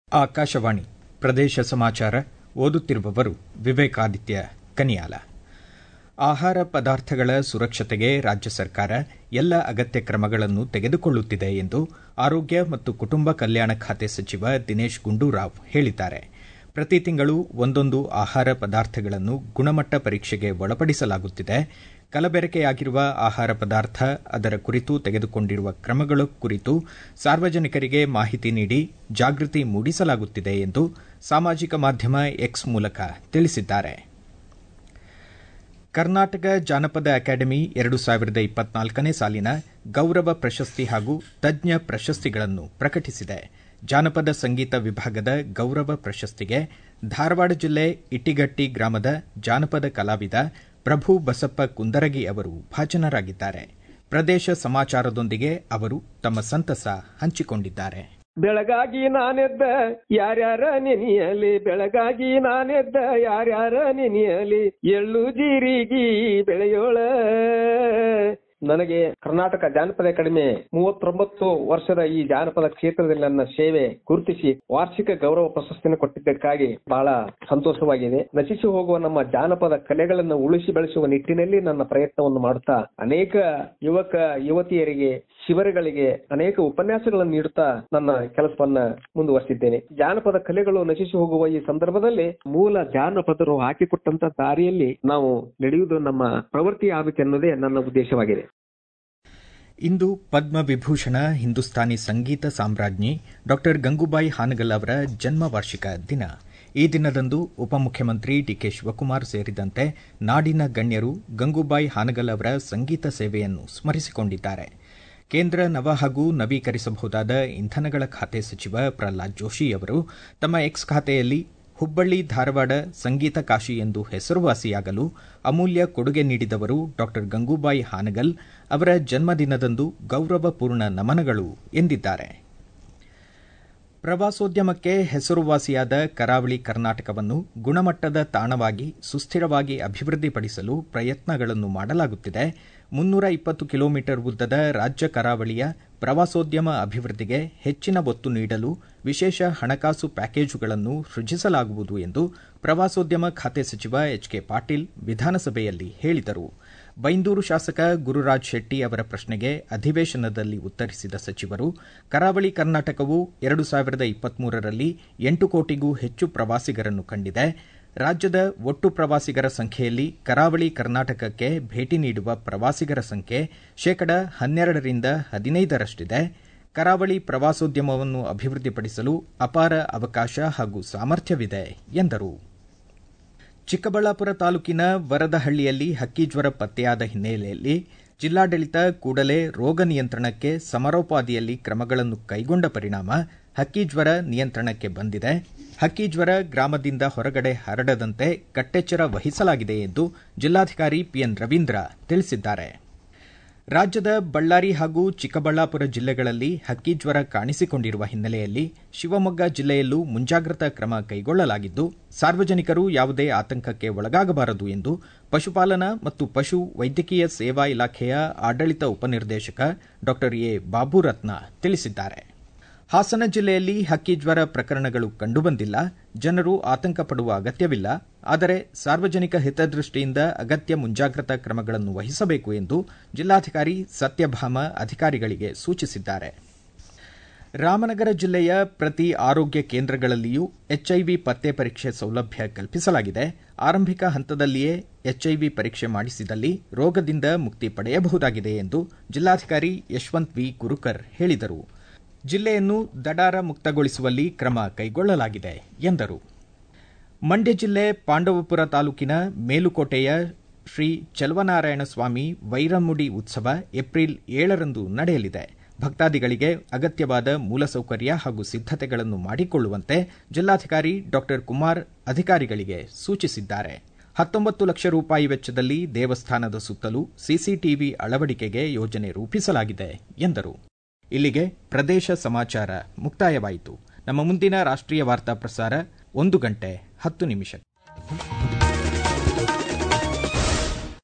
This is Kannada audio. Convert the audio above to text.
ಆಕಾಶವಾಣಿ ಪ್ರದೇಶ ಸಮಾಚಾರ ಓದುತ್ತಿರುವವರು ವಿವೇಕಾದಿತ್ಯ ಕನಿಯಾಲ ಆಹಾರ ಪದಾರ್ಥಗಳ ಸುರಕ್ಷತೆಗೆ ರಾಜ್ಯ ಸರ್ಕಾರ ಎಲ್ಲ ಅಗತ್ಯ ಕ್ರಮಗಳನ್ನು ತೆಗೆದುಕೊಳ್ಳುತ್ತಿದೆ ಎಂದು ಆರೋಗ್ಯ ಮತ್ತು ಕುಟುಂಬ ಕಲ್ಯಾಣ ಖಾತೆ ಸಚಿವ ದಿನೇಶ್ ಗುಂಡೂರಾವ್ ಹೇಳಿದ್ದಾರೆ ಪ್ರತಿ ತಿಂಗಳು ಒಂದೊಂದು ಆಹಾರ ಪದಾರ್ಥಗಳನ್ನು ಗುಣಮಟ್ಟ ಪರೀಕ್ಷೆಗೆ ಒಳಪಡಿಸಲಾಗುತ್ತಿದೆ ಕಲಬೆರಕೆಯಾಗಿರುವ ಆಹಾರ ಪದಾರ್ಥ ಅದರ ಕುರಿತು ತೆಗೆದುಕೊಂಡಿರುವ ಕ್ರಮಗಳ ಕುರಿತು ಸಾರ್ವಜನಿಕರಿಗೆ ಮಾಹಿತಿ ನೀಡಿ ಜಾಗೃತಿ ಮೂಡಿಸಲಾಗುತ್ತಿದೆ ಎಂದು ಸಾಮಾಜಿಕ ಮಾಧ್ಯಮ ಎಕ್ಸ್ ಮೂಲಕ ತಿಳಿಸಿದ್ದಾರೆ ಕರ್ನಾಟಕ ಜಾನಪದ ಅಕಾಡೆಮಿ ಎರಡು ಸಾವಿರದ ಇಪ್ಪತ್ನಾಲ್ಕನೇ ಸಾಲಿನ ಗೌರವ ಪ್ರಶಸ್ತಿ ಹಾಗೂ ತಜ್ಞ ಪ್ರಶಸ್ತಿಗಳನ್ನು ಪ್ರಕಟಿಸಿದೆ ಜಾನಪದ ಸಂಗೀತ ವಿಭಾಗದ ಗೌರವ ಪ್ರಶಸ್ತಿಗೆ ಧಾರವಾಡ ಜಿಲ್ಲೆ ಇಟ್ಟಿಗಟ್ಟಿ ಗ್ರಾಮದ ಜಾನಪದ ಕಲಾವಿದ ಪ್ರಭು ಬಸಪ್ಪ ಕುಂದರಗಿ ಅವರು ಭಾಜನರಾಗಿದ್ದಾರೆ ಪ್ರದೇಶ ಸಮಾಚಾರದೊಂದಿಗೆ ಅವರು ತಮ್ಮ ಸಂತಸ ಹಂಚಿಕೊಂಡಿದ್ದಾರೆ ಬೆಳಗಾಗಿ ನಾನೆದ್ದ ಯಾರ್ಯಾರ ನೆನೆಯಲಿ ಬೆಳಗಾಗಿ ನಾನೆದ್ದ ಯಾರ್ಯಾರ ನೆನೆಯಲಿ ಎಳ್ಳು ಜೀರಿಗಿ ಬೆಳೆಯೋಳ ನನಗೆ ಕರ್ನಾಟಕ ಜಾನಪದ ಅಕಾಡೆಮಿ ಮೂವತ್ತೊಂಬತ್ತು ವರ್ಷದ ಈ ಜಾನಪದ ಕ್ಷೇತ್ರದಲ್ಲಿ ನನ್ನ ಸೇವೆ ಗುರುತಿಸಿ ವಾರ್ಷಿಕ ಗೌರವ ಪ್ರಶಸ್ತಿಯನ್ನು ಕೊಟ್ಟಿದ್ದಕ್ಕಾಗಿ ಬಹಳ ಸಂತೋಷವಾಗಿದೆ ನಶಿಸಿ ಹೋಗುವ ನಮ್ಮ ಜಾನಪದ ಕಲೆಗಳನ್ನು ಉಳಿಸಿ ಬೆಳೆಸುವ ನಿಟ್ಟಿನಲ್ಲಿ ನನ್ನ ಪ್ರಯತ್ನವನ್ನು ಮಾಡುತ್ತಾ ಅನೇಕ ಯುವಕ ಯುವತಿಯರಿಗೆ ಶಿಬಿರಗಳಿಗೆ ಅನೇಕ ಉಪನ್ಯಾಸಗಳನ್ನು ನೀಡುತ್ತಾ ನನ್ನ ಕೆಲಸವನ್ನ ಮುಂದುವರೆಸಿದ್ದೇನೆ ಜಾನಪದ ಕಲೆಗಳು ನಶಿಸಿ ಹೋಗುವ ಈ ಸಂದರ್ಭದಲ್ಲಿ ಮೂಲ ಜಾನಪದರು ಹಾಕಿಕೊಟ್ಟಂತ ದಾರಿಯಲ್ಲಿ ನಾವು ನಡೆಯುವುದು ನಮ್ಮ ಪ್ರವೃತ್ತಿ ಆಗಬೇಕೆನ್ನುವುದೇ ನನ್ನ ಉದ್ದೇಶವಾಗಿದೆ ಇಂದು ಪದ್ಮವಿಭೂಷಣ ಹಿಂದೂಸ್ತಾನಿ ಸಂಗೀತ ಸಾಮ್ರಾಜ್ಞಿ ಡಾ ಗಂಗೂಬಾಯಿ ಹಾನಗಲ್ ಅವರ ಜನ್ಮ ವಾರ್ಷಿಕ ದಿನ ಈ ದಿನದಂದು ಉಪಮುಖ್ಯಮಂತ್ರಿ ಡಿಕೆ ಶಿವಕುಮಾರ್ ಸೇರಿದಂತೆ ನಾಡಿನ ಗಣ್ಯರು ಗಂಗೂಬಾಯಿ ಹಾನಗಲ್ ಅವರ ಸಂಗೀತ ಸೇವೆಯನ್ನು ಸ್ಮರಿಸಿಕೊಂಡಿದ್ದಾರೆ ಕೇಂದ್ರ ನವ ಹಾಗೂ ನವೀಕರಿಸಬಹುದಾದ ಇಂಧನಗಳ ಖಾತೆ ಸಚಿವ ಪ್ರಹ್ಲಾದ್ ಜೋಶಿ ಅವರು ತಮ್ಮ ಎಕ್ಸ್ ಖಾತೆಯಲ್ಲಿ ಹುಬ್ಬಳ್ಳಿ ಧಾರವಾಡ ಸಂಗೀತ ಕಾಶಿ ಎಂದು ಹೆಸರುವಾಸಿಯಾಗಲು ಅಮೂಲ್ಯ ಕೊಡುಗೆ ನೀಡಿದವರು ಡಾ ಗಂಗೂಬಾಯಿ ಹಾನಗಲ್ ಅವರ ಜನ್ಮದಿನದಂದು ಗೌರವಪೂರ್ಣ ನಮನಗಳು ಎಂದಿದ್ದಾರೆ ಪ್ರವಾಸೋದ್ಯಮಕ್ಕೆ ಹೆಸರುವಾಸಿಯಾದ ಕರಾವಳಿ ಕರ್ನಾಟಕವನ್ನು ಗುಣಮಟ್ಟದ ತಾಣವಾಗಿ ಸುಸ್ಥಿರವಾಗಿ ಅಭಿವೃದ್ಧಿಪಡಿಸಲು ಪ್ರಯತ್ನಗಳನ್ನು ಮಾಡಲಾಗುತ್ತಿದೆ ಮುನ್ನೂರ ಇಪ್ಪತ್ತು ಕಿಲೋಮೀಟರ್ ಉದ್ದದ ರಾಜ್ಯ ಕರಾವಳಿಯ ಪ್ರವಾಸೋದ್ಯಮ ಅಭಿವೃದ್ಧಿಗೆ ಹೆಚ್ಚಿನ ಒತ್ತು ನೀಡಲು ವಿಶೇಷ ಹಣಕಾಸು ಪ್ಯಾಕೇಜುಗಳನ್ನು ಸೃಜಿಸಲಾಗುವುದು ಎಂದು ಪ್ರವಾಸೋದ್ಯಮ ಖಾತೆ ಸಚಿವ ಎಚ್ ಕೆ ಪಾಟೀಲ್ ವಿಧಾನಸಭೆಯಲ್ಲಿ ಹೇಳಿದರು ಬೈಂದೂರು ಶಾಸಕ ಗುರುರಾಜ್ ಶೆಟ್ಟಿ ಅವರ ಪ್ರಶ್ನೆಗೆ ಅಧಿವೇಶನದಲ್ಲಿ ಉತ್ತರಿಸಿದ ಸಚಿವರು ಕರಾವಳಿ ಕರ್ನಾಟಕವು ಎರಡು ಸಾವಿರದ ಇಪ್ಪತ್ಮೂರರಲ್ಲಿ ಎಂಟು ಕೋಟಿಗೂ ಹೆಚ್ಚು ಪ್ರವಾಸಿಗರನ್ನು ಕಂಡಿದೆ ರಾಜ್ಯದ ಒಟ್ಟು ಪ್ರವಾಸಿಗರ ಸಂಖ್ಯೆಯಲ್ಲಿ ಕರಾವಳಿ ಕರ್ನಾಟಕಕ್ಕೆ ಭೇಟಿ ನೀಡುವ ಪ್ರವಾಸಿಗರ ಸಂಖ್ಯೆ ಶೇಕಡ ಹನ್ನೆರಡರಿಂದ ಹದಿನೈದರಷ್ಟಿದೆ ಕರಾವಳಿ ಪ್ರವಾಸೋದ್ಯಮವನ್ನು ಅಭಿವೃದ್ಧಿಪಡಿಸಲು ಅಪಾರ ಅವಕಾಶ ಹಾಗೂ ಸಾಮರ್ಥ್ಯವಿದೆ ಎಂದರು ಚಿಕ್ಕಬಳ್ಳಾಪುರ ತಾಲೂಕಿನ ವರದಹಳ್ಳಿಯಲ್ಲಿ ಹಕ್ಕಿಜ್ವರ ಪತ್ತೆಯಾದ ಹಿನ್ನೆಲೆಯಲ್ಲಿ ಜಿಲ್ಲಾಡಳಿತ ಕೂಡಲೇ ರೋಗ ನಿಯಂತ್ರಣಕ್ಕೆ ಸಮರೋಪಾದಿಯಲ್ಲಿ ಕ್ರಮಗಳನ್ನು ಕೈಗೊಂಡ ಪರಿಣಾಮ ಹಕ್ಕಿಜ್ವರ ನಿಯಂತ್ರಣಕ್ಕೆ ಬಂದಿದೆ ಹಕ್ಕಿಜ್ವರ ಗ್ರಾಮದಿಂದ ಹೊರಗಡೆ ಹರಡದಂತೆ ಕಟ್ಟೆಚ್ಚರ ವಹಿಸಲಾಗಿದೆ ಎಂದು ಜಿಲ್ಲಾಧಿಕಾರಿ ಪಿಎನ್ ರವೀಂದ್ರ ತಿಳಿಸಿದ್ದಾರೆ ರಾಜ್ಯದ ಬಳ್ಳಾರಿ ಹಾಗೂ ಚಿಕ್ಕಬಳ್ಳಾಪುರ ಜಿಲ್ಲೆಗಳಲ್ಲಿ ಹಕ್ಕಿಜ್ವರ ಕಾಣಿಸಿಕೊಂಡಿರುವ ಹಿನ್ನೆಲೆಯಲ್ಲಿ ಶಿವಮೊಗ್ಗ ಜಿಲ್ಲೆಯಲ್ಲೂ ಮುಂಜಾಗ್ರತಾ ಕ್ರಮ ಕೈಗೊಳ್ಳಲಾಗಿದ್ದು ಸಾರ್ವಜನಿಕರು ಯಾವುದೇ ಆತಂಕಕ್ಕೆ ಒಳಗಾಗಬಾರದು ಎಂದು ಪಶುಪಾಲನಾ ಮತ್ತು ಪಶು ವೈದ್ಯಕೀಯ ಸೇವಾ ಇಲಾಖೆಯ ಆಡಳಿತ ಉಪನಿರ್ದೇಶಕ ಡಾ ಎ ಬಾಬುರತ್ನ ತಿಳಿಸಿದ್ದಾರೆ ಹಾಸನ ಜಿಲ್ಲೆಯಲ್ಲಿ ಹಕ್ಕಿಜ್ವರ ಪ್ರಕರಣಗಳು ಕಂಡುಬಂದಿಲ್ಲ ಜನರು ಆತಂಕ ಪಡುವ ಅಗತ್ಯವಿಲ್ಲ ಆದರೆ ಸಾರ್ವಜನಿಕ ಹಿತದೃಷ್ಟಿಯಿಂದ ಅಗತ್ಯ ಮುಂಜಾಗ್ರತಾ ಕ್ರಮಗಳನ್ನು ವಹಿಸಬೇಕು ಎಂದು ಜಿಲ್ಲಾಧಿಕಾರಿ ಸತ್ಯಭಾಮ ಅಧಿಕಾರಿಗಳಿಗೆ ಸೂಚಿಸಿದ್ದಾರೆ ರಾಮನಗರ ಜಿಲ್ಲೆಯ ಪ್ರತಿ ಆರೋಗ್ಯ ಕೇಂದ್ರಗಳಲ್ಲಿಯೂ ಎಚ್ಐವಿ ಪತ್ತೆ ಪರೀಕ್ಷೆ ಸೌಲಭ್ಯ ಕಲ್ಪಿಸಲಾಗಿದೆ ಆರಂಭಿಕ ಹಂತದಲ್ಲಿಯೇ ಎಚ್ಐವಿ ಪರೀಕ್ಷೆ ಮಾಡಿಸಿದಲ್ಲಿ ರೋಗದಿಂದ ಮುಕ್ತಿ ಪಡೆಯಬಹುದಾಗಿದೆ ಎಂದು ಜಿಲ್ಲಾಧಿಕಾರಿ ಯಶವಂತ್ ವಿ ಗುರುಕರ್ ಹೇಳಿದರು ಜಿಲ್ಲೆಯನ್ನು ದಡಾರ ಮುಕ್ತಗೊಳಿಸುವಲ್ಲಿ ಕ್ರಮ ಕೈಗೊಳ್ಳಲಾಗಿದೆ ಎಂದರು ಮಂಡ್ಯ ಜಿಲ್ಲೆ ಪಾಂಡವಪುರ ತಾಲೂಕಿನ ಮೇಲುಕೋಟೆಯ ಶ್ರೀ ಚಲವನಾರಾಯಣ ಸ್ವಾಮಿ ವೈರಮುಡಿ ಉತ್ಸವ ಏಪ್ರಿಲ್ ಏಳರಂದು ನಡೆಯಲಿದೆ ಭಕ್ತಾದಿಗಳಿಗೆ ಅಗತ್ಯವಾದ ಮೂಲಸೌಕರ್ಯ ಹಾಗೂ ಸಿದ್ದತೆಗಳನ್ನು ಮಾಡಿಕೊಳ್ಳುವಂತೆ ಜಿಲ್ಲಾಧಿಕಾರಿ ಡಾ ಕುಮಾರ್ ಅಧಿಕಾರಿಗಳಿಗೆ ಸೂಚಿಸಿದ್ದಾರೆ ಹತ್ತೊಂಬತ್ತು ಲಕ್ಷ ರೂಪಾಯಿ ವೆಚ್ಚದಲ್ಲಿ ದೇವಸ್ಥಾನದ ಸುತ್ತಲೂ ಸಿಸಿಟಿವಿ ಅಳವಡಿಕೆಗೆ ಯೋಜನೆ ರೂಪಿಸಲಾಗಿದೆ ಎಂದರು ಇಲ್ಲಿಗೆ ಪ್ರದೇಶ ಸಮಾಚಾರ ಮುಕ್ತಾಯವಾಯಿತು ನಮ್ಮ ಮುಂದಿನ ರಾಷ್ಟ್ರೀಯ ವಾರ್ತಾ ಪ್ರಸಾರ ಒಂದು ಗಂಟೆ ಹತ್ತು ನಿಮಿಷ